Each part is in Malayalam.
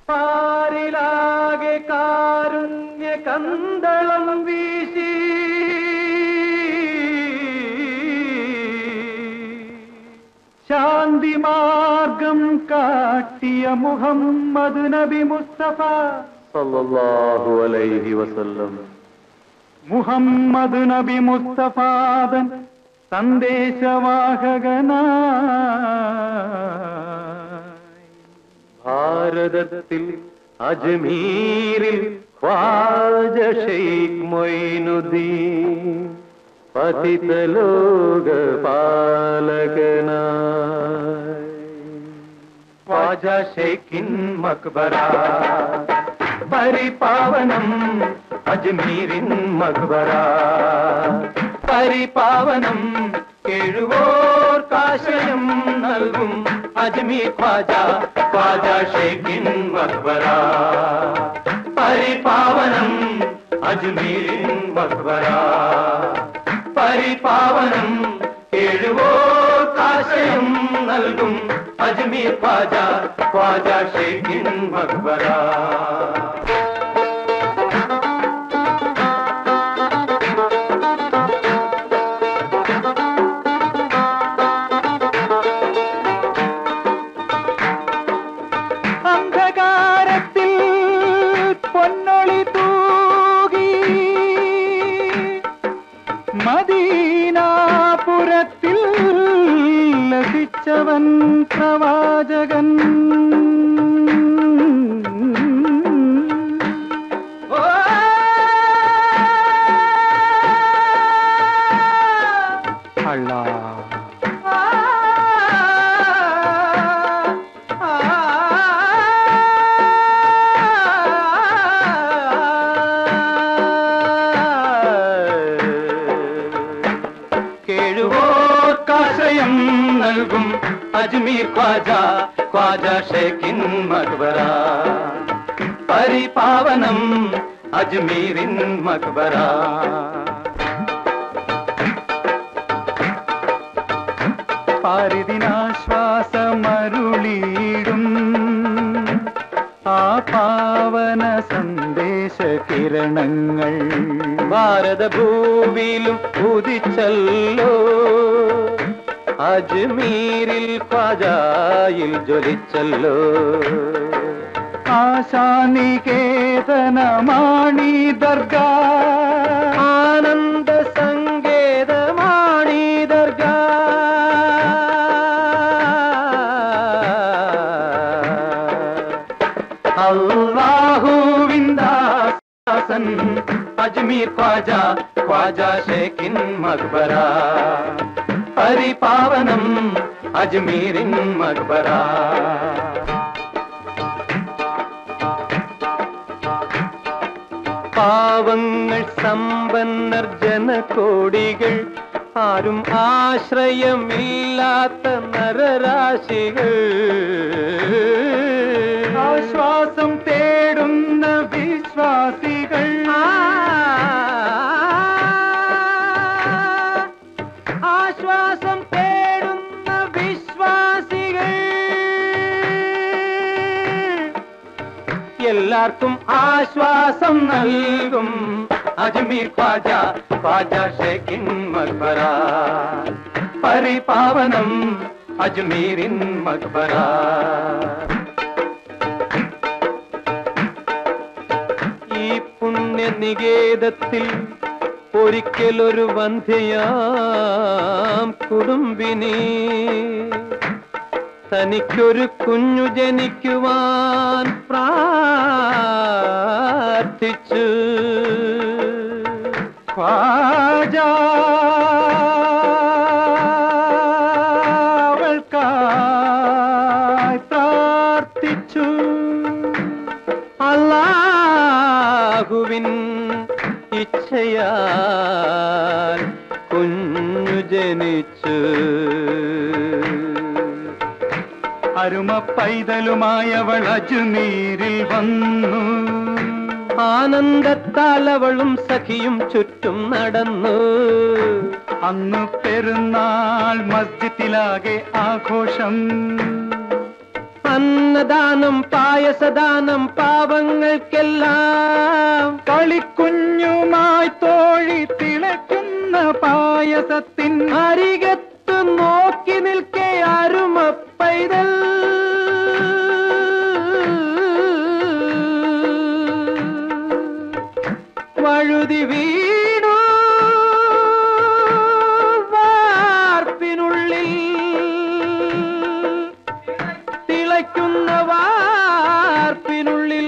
പാരിലാകെ കാരുണ്യ കന്തളം വീശി ശാന്തി മാർഗം കാട്ടിയ മുഹമ്മദ് നബി മുസ്തഫ സല്ലല്ലാഹു അലൈഹി വസല്ലം മുഹമ്മദ് നബി മുസ്തഫാദൻ സന്ദേശവാഹകനായി ഭാരതത്തിൽ അജ്മീരിൽ ഖ്വാജ ഷെയ്ഖ് മൊയ്നുദ്ദീൻ പതിതലോക പാലകനായി ഖ്വാജ ഷെയ്ഖിൻ മക്ബറ പരിപാവനം അജ്മീരിൻ മക്ബറ പരിപാവനം കേഴുവോർ കാശയം നൽകും അജ്മീർ ഖ്വാജ ഖ്വാജ ഷെയ്ഖിൻ മക്ബറ പരിപാവനം അജ്മീരിൻ മക്ബറ പരിപാവനം കേഴുവോർ കാശയം നൽകും അജ്മീർ ഖ്വാജ ഖ്വാജ ഷെയ്ഖിൻ മക്ബറ അന്ധകാരത്തിൽ പൊന്നൊളി തൂകി മദീനാപുരത്തിൽ ലഭിച്ചവൻ പ്രവാചകൻ ഓ അള്ളാ കേഴുവോർക്കാശയം നൽകും അജ്മീർ ഖ്വാജ ഖ്വാജ ഷേഖിൻ മക്ബറ പരിപാവനം അജ്മീരിൻ മക്ബറ പാരിതിനാശ്വാസമരുളീടും ആ പാവന സന്ദേശ കിരണങ്ങൾ ഭാരതഭൂമിയിലും ഉദിച്ചല്ലോ അജ്മീരിൽ ഖ്വാജായിൽ ജ്വലിച്ചല്ലോ ആശാനികേതനമാണി ദർഗ ആനന്ദ സങ്കേതമാണി ദർഗ അള്ളാഹുവിന്ദാസൻ അജ്മീർ ഖ്വാജ ഖ്വാജ ഷേഖിൻ മക്ബറ പരിപാവനം അജ്മീരിൻ മക്ബറ പാവങ്ങൾ സമ്പന്നർ ജനകോടികൾ ആരും ആശ്രയമില്ലാത്ത നരരാശികൾ ആശ്വാസം തേടുന്ന വിശ്വാസികൾ ആശ്വാസം തേടുന്ന വിശ്വാസികൾ എല്ലാവർക്കും ആശ്വാസം നൽകും അജ്മീർ ഖ്വാജ ഖ്വാജ ഷേഖിൻ മക്ബറ പരിപാവനം അജ്മീരിൻ മക്ബറ ഈ പുണ്യനികേതത്തിൽ ഒരിക്കലൊരു വന്ധ്യയാം കുടുംബിനി തനിക്കൊരു കുഞ്ഞു ജനിക്കുവാൻ പ്രാർത്ഥിച്ചു ഖ്വാജ അവൾക്കായി പ്രാർത്ഥിച്ചു അല്ലാഹുവിൻ ഇച്ഛയാൽ കുഞ്ഞു ജനിച്ചു അരുമ പൈതലുമായവൾ അജ്മീരിൽ വന്നു ആനന്ദത്താൽ അവളും സഖിയും ചുറ്റും നടന്നു അന്ന് പെരുന്നാൾ മസ്ജിദിലാകെ ആഘോഷം അന്നദാനം പായസദാനം പാവങ്ങൾക്കെല്ലാം കളിക്കുഞ്ഞുമായി തോഴി തിളയ്ക്കുന്ന പായസത്തിൻ അരികത്ത് നോക്കി നിൽക്കെ അരുമ പൈതൽ വഴുതി വീണു വാർപ്പിനുള്ളിൽ തിളയ്ക്കുന്ന വാർപ്പിനുള്ളിൽ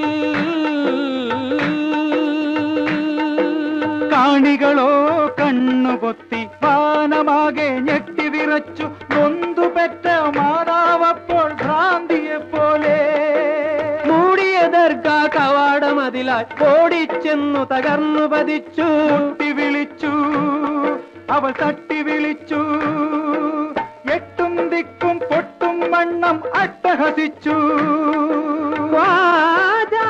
കാണികളോ കണ്ണുപൊത്തി വാനമാകെ ഞെട്ടിവിറച്ചു നൊന്തു പെറ്റ മാതാവപ്പോൾ ഭ്രാന്തിയെ പോലെ മൂടിയ ദർഗാ കവാടമതിലായി ഓടിച്ചെന്നു തകർന്നു പതിച്ചു തട്ടി വിളിച്ചു അവൾ തട്ടി വിളിച്ചു എട്ടും ദിക്കും പൊട്ടും വണ്ണം അട്ടഹസിച്ചു വാജാ.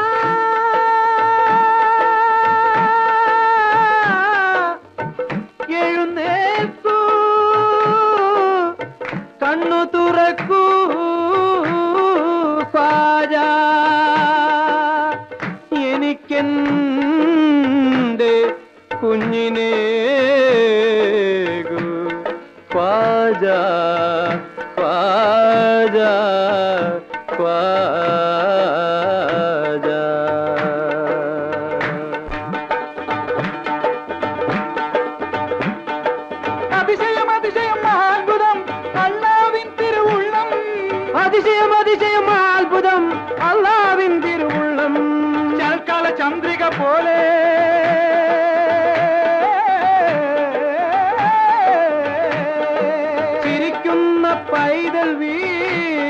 എഴുന്നേൽക്കൂ കണ്ണു തുറക്കൂ ഖ്വാജാ. എനിക്കെന്റെ കുഞ്ഞിനെ ഖ്വാജ ഖ്വാജ ഖ്വാജ അതിശയം അതിശയം മഹാത്ഭുതം അള്ളാവിൻ തിരുവുള്ളം അതിശയം അതിശയം അത്ഭുതം അള്ളാവിൻ തിരുവുള്ളം ചൽക്കാല ചന്ദ്രിക പോലെ ചിരിക്കുന്ന പൈതൽ വീണ്ടും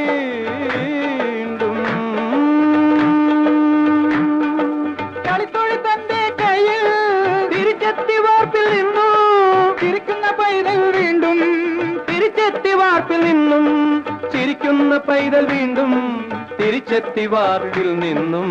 കളിത്തൊഴി തന്റെ കയ്യിൽ തിരിച്ചെത്തി വാർപ്പിൽ നിന്നു ചിരിക്കുന്ന പൈതൽ വീണ്ടും തിരിച്ചെത്തി വാർപ്പിൽ നിന്നും ചിരിക്കുന്ന പൈതൽ വീണ്ടും തിരിച്ചെത്തി വാർപ്പിൽ നിന്നും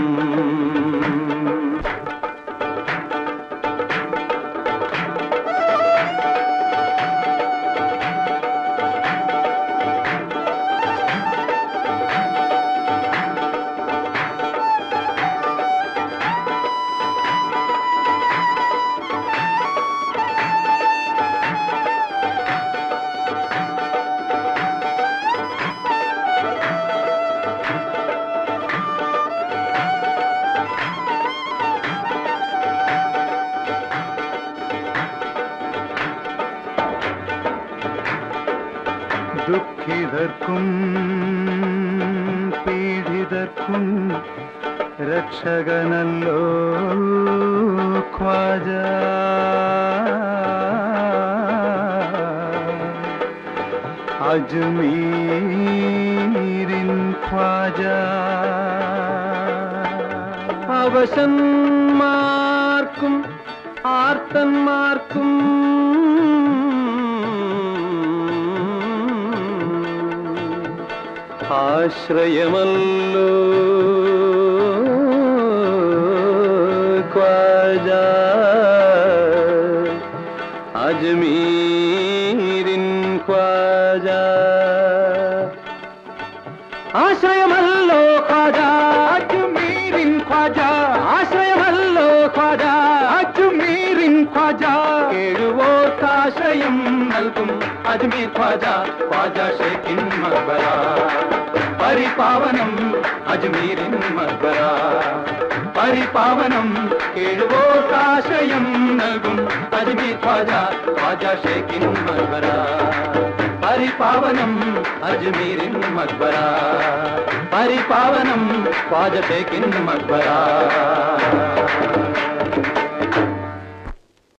ദുഃഖിതർക്കും പീഡിതർക്കും രക്ഷകനല്ലോ ഖ്വാജ അജ്മീരിൻ ഖ്വാജ അവശന്മാർക്കും ആർത്തന്മാർക്കും ആശ്രയമല്ലോ ഖ്വാജ അജ്മീരിൻ ഖ്വാജ ആശ്രയമല്ലോ ഖ്വാജ അജ്മീരിൻ ഖ്വാജ ആശ്രയമല്ലോ ഖ്വാജ അജ്മീരിൻ ഖ്വാജ കേഴുവോർക്കാശ്രയം നൽകും അജ്മീർ ഖ്വാജ ഖ്വാജ ഷേഖിൻ മക്ബര പരിപാവനം അജ്മീരിൻ മക്ബര പരിപാവനം കേഴുവോർക്കാശ്രയം നൽകും അജ്മീർ ഖ്വാജ ഖ്വാജ ഷേഖിൻ മക്ബര പരിപാവനം അജ്മീരിൻ മക്ബര പരിപാവനം ഖ്വാജ ഷേഖിൻ മക്ബര